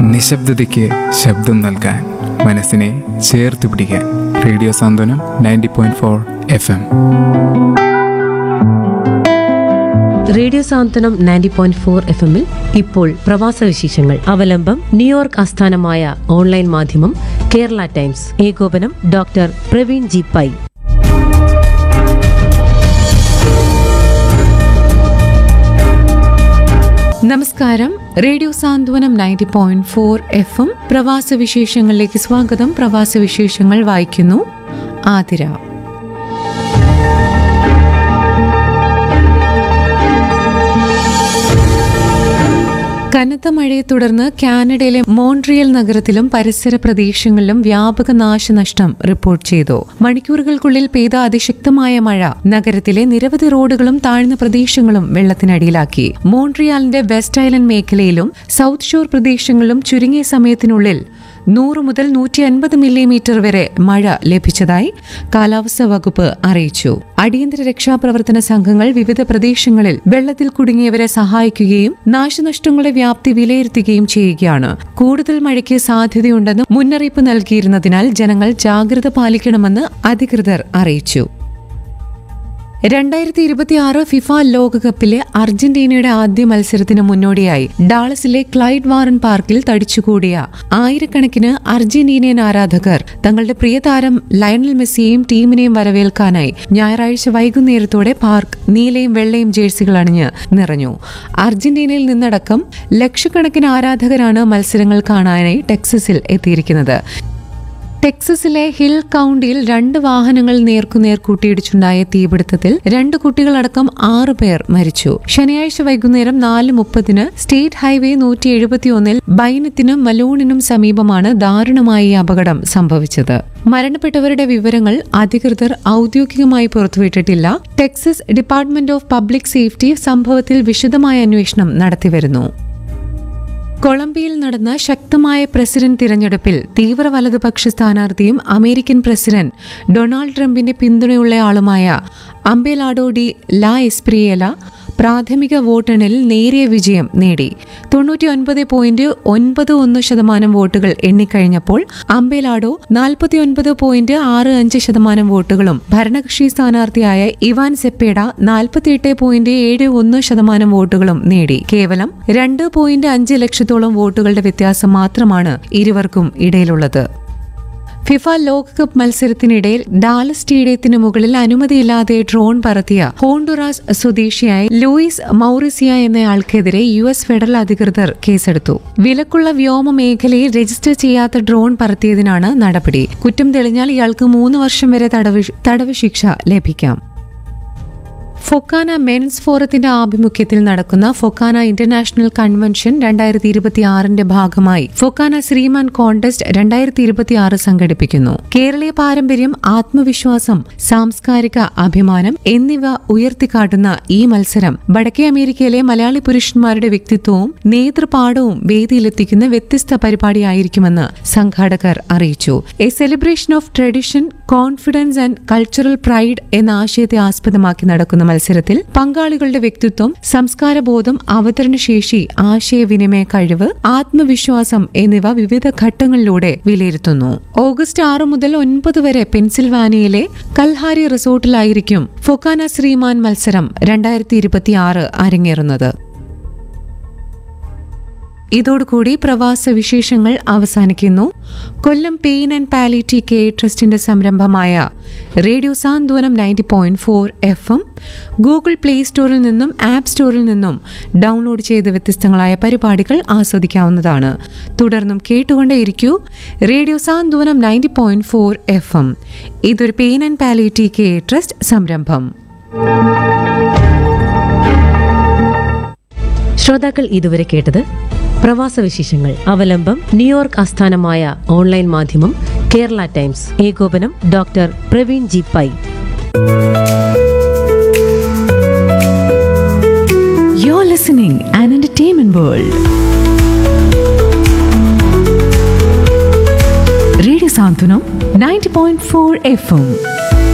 നിശബ്ദതയ്ക്ക് ശബ്ദം നൽകാൻ മനസ്സിനെ ചേർത്ത് പിടിക്കാൻ radio Santhwanam ninety point four F M radio Santhwanam ninety point four F എമ്മിൽ ഇപ്പോൾ പ്രവാസ വിശേഷങ്ങൾ അവലംബം ന്യൂയോർക്ക് ആസ്ഥാനമായ ഓൺലൈൻ മാധ്യമം കേരള ടൈംസ് ഏകോപനം ഡോക്ടർ പ്രവീൺ ജി പൈ നമസ്കാരം radio Santhwanam ninety point four എഫും പ്രവാസ വിശേഷങ്ങളിലേക്ക് സ്വാഗതം പ്രവാസ വിശേഷങ്ങൾ വായിക്കുന്നു ആതിര കനത്ത മഴയെ തുടർന്ന് കാനഡയിലെ മോൺട്രിയൽ നഗരത്തിലും പരിസര പ്രദേശങ്ങളിലും വ്യാപക നാശനഷ്ടം റിപ്പോർട്ട് ചെയ്തു മണിക്കൂറുകൾക്കുള്ളിൽ പെയ്ത അതിശക്തമായ മഴ നഗരത്തിലെ നിരവധി റോഡുകളും താഴ്ന്ന പ്രദേശങ്ങളും വെള്ളത്തിനടിയിലാക്കി മോൺട്രിയാലിന്റെ വെസ്റ്റ് ഐലൻഡ് മേഖലയിലും സൗത്ത് ഷോർ പ്രദേശങ്ങളിലും ചുരുങ്ങിയ സമയത്തിനുള്ളിൽ നൂറ് മുതൽ നൂറ്റി അൻപത് മില്ലിമീറ്റർ വരെ മഴ ലഭിച്ചതായി കാലാവസ്ഥാ വകുപ്പ് അറിയിച്ചു അടിയന്തര രക്ഷാപ്രവർത്തന സംഘങ്ങൾ വിവിധ പ്രദേശങ്ങളിൽ വെള്ളത്തിൽ കുടുങ്ങിയവരെ സഹായിക്കുകയും നാശനഷ്ടങ്ങളുടെ വ്യാപ്തി വിലയിരുത്തുകയും ചെയ്യുകയാണ് കൂടുതൽ മഴയ്ക്ക് സാധ്യതയുണ്ടെന്ന് മുന്നറിയിപ്പ് നൽകിയിരുന്നതിനാൽ ജനങ്ങൾ ജാഗ്രത പാലിക്കണമെന്ന് അധികൃതർ അറിയിച്ചു രണ്ടായിരത്തി ഇരുപത്തിയാറ് ഫിഫ ലോകകപ്പിലെ അർജന്റീനയുടെ ആദ്യ മത്സരത്തിന് മുന്നോടിയായി ഡാളസിലെ ക്ലൈഡ് വാറൻ പാർക്കിൽ തടിച്ചുകൂടിയ ആയിരക്കണക്കിന് അർജന്റീനിയൻ ആരാധകർ തങ്ങളുടെ പ്രിയ താരം ലയണൽ മെസ്സിയെയും ടീമിനെയും വരവേൽക്കാനായി ഞായറാഴ്ച വൈകുന്നേരത്തോടെ പാർക്ക് നീലയും വെള്ളയും ജേഴ്സികൾ അണിഞ്ഞ് നിറഞ്ഞു അർജന്റീനയിൽ നിന്നടക്കം ലക്ഷക്കണക്കിന് ആരാധകരാണ് മത്സരങ്ങൾ കാണാനായി ടെക്സസിൽ എത്തിയിരിക്കുന്നത് ടെക്സസിലെ ഹിൽ കൗണ്ടിയിൽ രണ്ട് വാഹനങ്ങൾ നേർക്കുനേർ കൂട്ടിയിടിച്ചുണ്ടായ തീപിടുത്തത്തിൽ രണ്ട് കുട്ടികളടക്കം ആറ് പേർ മരിച്ചു ശനിയാഴ്ച വൈകുന്നേരം നാല് മുപ്പതിന് സ്റ്റേറ്റ് ഹൈവേ നൂറ്റി എഴുപത്തിയൊന്നിൽ ബൈനത്തിനും മലൂണിനും സമീപമാണ് ദാരുണമായി ഈ അപകടം സംഭവിച്ചത് മരണപ്പെട്ടവരുടെ വിവരങ്ങൾ അധികൃതർ ഔദ്യോഗികമായി പുറത്തുവിട്ടിട്ടില്ല Texas department of public safety സംഭവത്തിൽ വിശദമായ അന്വേഷണം നടത്തിവരുന്നു കൊളംബിയയിൽ നടന്ന ശക്തമായ പ്രസിഡന്റ് തിരഞ്ഞെടുപ്പിൽ തീവ്ര വലതുപക്ഷ സ്ഥാനാർത്ഥിയും അമേരിക്കൻ പ്രസിഡന്റ് ഡൊണാൾഡ് ട്രംപിന്റെ പിന്തുണയുള്ളയാളുമായ അംബെലാഡോ ഡി ലാ എസ്പ്രിയേല പ്രാഥമിക വോട്ടെണ്ണലിൽ നേരിയ വിജയം നേടി തൊണ്ണൂറ്റി ഒൻപത് പോയിന്റ് ഒൻപത് ഒന്ന് ശതമാനം വോട്ടുകൾ എണ്ണിക്കഴിഞ്ഞപ്പോൾ അംബേലാഡോ നാൽപ്പത്തി ഒൻപത് പോയിന്റ് ആറ് അഞ്ച് ശതമാനം വോട്ടുകളും ഭരണകക്ഷി സ്ഥാനാർത്ഥിയായ ഇവാൻ സെപ്പേഡ നാൽപ്പത്തിയെട്ട് പോയിന്റ് ഏഴ് ഒന്ന് ശതമാനം വോട്ടുകളും നേടി കേവലം രണ്ട് പോയിന്റ് അഞ്ച് ലക്ഷത്തോളം വോട്ടുകളുടെ വ്യത്യാസം മാത്രമാണ് ഇരുവർക്കും ഇടയിലുള്ളത് ഫിഫ ലോകകപ്പ് മത്സരത്തിനിടയിൽ ഡാലസ് സ്റ്റേഡിയത്തിന് മുകളിൽ അനുമതിയില്ലാതെ ഡ്രോൺ പറത്തിയ ഹോണ്ടുറാസ് സ്വദേശിയായ ലൂയിസ് മൗറിസിയ എന്നയാൾക്കെതിരെ യു എസ് ഫെഡറൽ അധികൃതർ കേസെടുത്തു വിലക്കുള്ള വ്യോമ മേഖലയിൽ രജിസ്റ്റർ ചെയ്യാത്ത ഡ്രോൺ പറത്തിയതിനാണ് നടപടി കുറ്റം തെളിഞ്ഞാൽ ഇയാൾക്ക് മൂന്ന് വർഷം വരെ തടവ് തടവ് ശിക്ഷ ലഭിക്കാം ഫൊക്കാന മെൻസ് ഫോറത്തിന്റെ ആഭിമുഖ്യത്തിൽ നടക്കുന്ന ഫൊക്കാന ഇന്റർനാഷണൽ കൺവെൻഷൻ രണ്ടായിരത്തി ഇരുപത്തി ആറിന്റെ ഭാഗമായി ഫൊക്കാന ശ്രീമാൻ കോൺടെസ്റ്റ് രണ്ടായിരത്തി ഇരുപത്തി ആറ് സംഘടിപ്പിക്കുന്നു കേരളീയ പാരമ്പര്യം ആത്മവിശ്വാസം സാംസ്കാരിക അഭിമാനം എന്നിവ ഉയർത്തിക്കാട്ടുന്ന ഈ മത്സരം വടക്കേ അമേരിക്കയിലെ മലയാളി പുരുഷന്മാരുടെ വ്യക്തിത്വവും നേതൃപാഠവും വേദിയിലെത്തിക്കുന്ന വ്യത്യസ്ത പരിപാടിയായിരിക്കുമെന്ന് സംഘാടകർ അറിയിച്ചു a celebration of tradition confidence and cultural pride എന്ന ആശയത്തെ ആസ്പദമാക്കി നടക്കുന്ന മത്സരത്തിൽ പങ്കാളികളുടെ വ്യക്തിത്വം സംസ്കാരബോധം അവതരണശേഷി ആശയവിനിമയ കഴിവ് ആത്മവിശ്വാസം എന്നിവ വിവിധ ഘട്ടങ്ങളിലൂടെ വിലയിരുത്തുന്നു ഓഗസ്റ്റ് ആറ് മുതൽ ഒൻപത് വരെ പെൻസിൽവാനിയയിലെ കൽഹാരി റിസോർട്ടിലായിരിക്കും ഫൊക്കാന ശ്രീമാൻ മത്സരം രണ്ടായിരത്തി ഇരുപത്തിയാറ് അരങ്ങേറുന്നത് ഇതോടുകൂടി പ്രവാസ വിശേഷങ്ങൾ അവസാനിക്കുന്നു Kollam pain and palliative care ട്രസ്റ്റിന്റെ സംരംഭമായ radio Santhwanam ninety point four F M Google play സ്റ്റോറിൽ നിന്നും ആപ്പ് സ്റ്റോറിൽ നിന്നും ഡൗൺലോഡ് ചെയ്ത വ്യത്യസ്തങ്ങളായ പരിപാടികൾ ആസ്വദിക്കാവുന്നതാണ് തുടർന്നും കേട്ടുകൊണ്ടേയിരിക്കൂ radio Santhwanam ninety point four F M ഇതൊരു pain and palliative care trust സംരംഭം ശ്രോതാക്കൾ ഇതുവരെ കേട്ടത് പ്രവാസ വിശേഷങ്ങൾ അവലംബം ന്യൂയോർക്ക് ആസ്ഥാനമായ ഓൺലൈൻ മാധ്യമം കേരള ടൈംസ് ഏകോപനം doctor Praveen G Pai You're listening an entertainment world. Radio Santunam 90.4 FM.